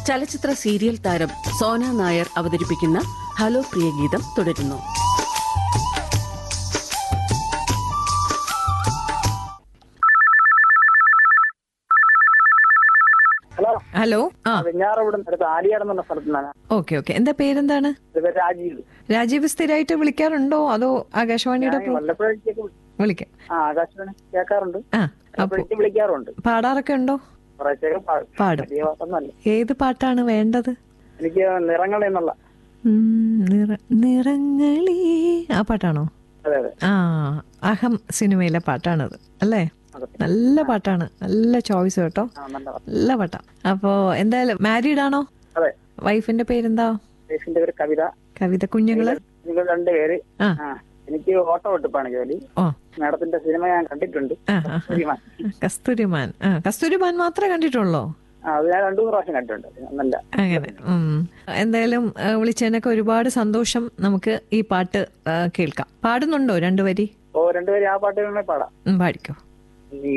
ചലച്ചിത്ര സീരിയൽ താരം സോന നായർ അവതരിപ്പിക്കുന്ന ഹലോ പ്രിയ ഗീതം തുടരുന്നു ഹലോ ഹലോ ആ വെഞ്ഞാറവിടം അടുത്ത് ആലിയാട് എന്ന സ്ഥലത്ത് നിന്നാണ് ഓക്കെ ഓക്കെ എന്താ പേരെന്താണ് ഇത് പേര് രാജീവ് രാജീവ് സ്ഥിരമായിട്ട് വിളിക്കാറുണ്ടോ അതോ ആകാശവാണിയുടെ ഞാൻ പ്രോ- വല്ലപ്പോഴേക്കൊക്കെ വിളി- വിളിക്കാം ആ ആകാശവാണി കേൾക്കാറുണ്ട് ആ അപ്പൊ വല്ലപ്പോഴേക്ക് വിളിക്കാറുണ്ട് പാടാറൊക്കെ ഉണ്ടോ കുറേശ്ശൊക്കെ പാടും പാടും വലിയ പാട്ടൊന്നല്ല ഏത് പാട്ടാണ് വേണ്ടത് എനിക്ക് നിറങ്ങൾ എന്നുള്ള ഉം, നിറ- നിറങ്ങളീ ആ പാട്ടാണോ അതെ അതെ ആ അഹം സിനിമയിലെ പാട്ടാണത് അല്ലേ അതെ. നല്ല പാട്ടാണ് നല്ല ചോയ്സ് കേട്ടോ ആ നല്ല പാട്ട്. നല്ല പാട്ടാ അപ്പോ എന്തായാലും മാരീഡ് ആണോ അതെ വൈഫിന്റെ പേരെന്താ ദേശിന്റെ പേര് കവിത കവിത കുഞ്ഞുങ്ങള് നിങ്ങൾ രണ്ടുപേര് ആ ആ എനിക്ക് ഓട്ടോ വെട്ടിപ്പാണ് ജോലി ഓ മാഡത്തിന്റെ സിനിമ ഞാൻ കണ്ടിട്ടുണ്ട് ആ ആ സിനിമ. കസ്തൂരിമാൻ ആ കസ്തൂരിമാൻ മാത്രമേ കണ്ടിട്ടുള്ളൂ ആ അത് ഞാൻ രണ്ടു മൂന്ന് പ്രാവശ്യം കണ്ടിട്ടുണ്ട് നല്ല അങ്ങനെ ഉം. എന്തായാലും ആ, വിളിച്ചതിനൊക്കെ ഒരുപാട് സന്തോഷം നമുക്ക് ഈ പാട്ട് ആ, കേൾക്കാം പാടുന്നുണ്ടോ രണ്ടുവരി ഓ രണ്ടുപേരും ആ പാട്ട് വേണമെങ്കിൽ പാടാം ഉം, പാടിക്കോ നീ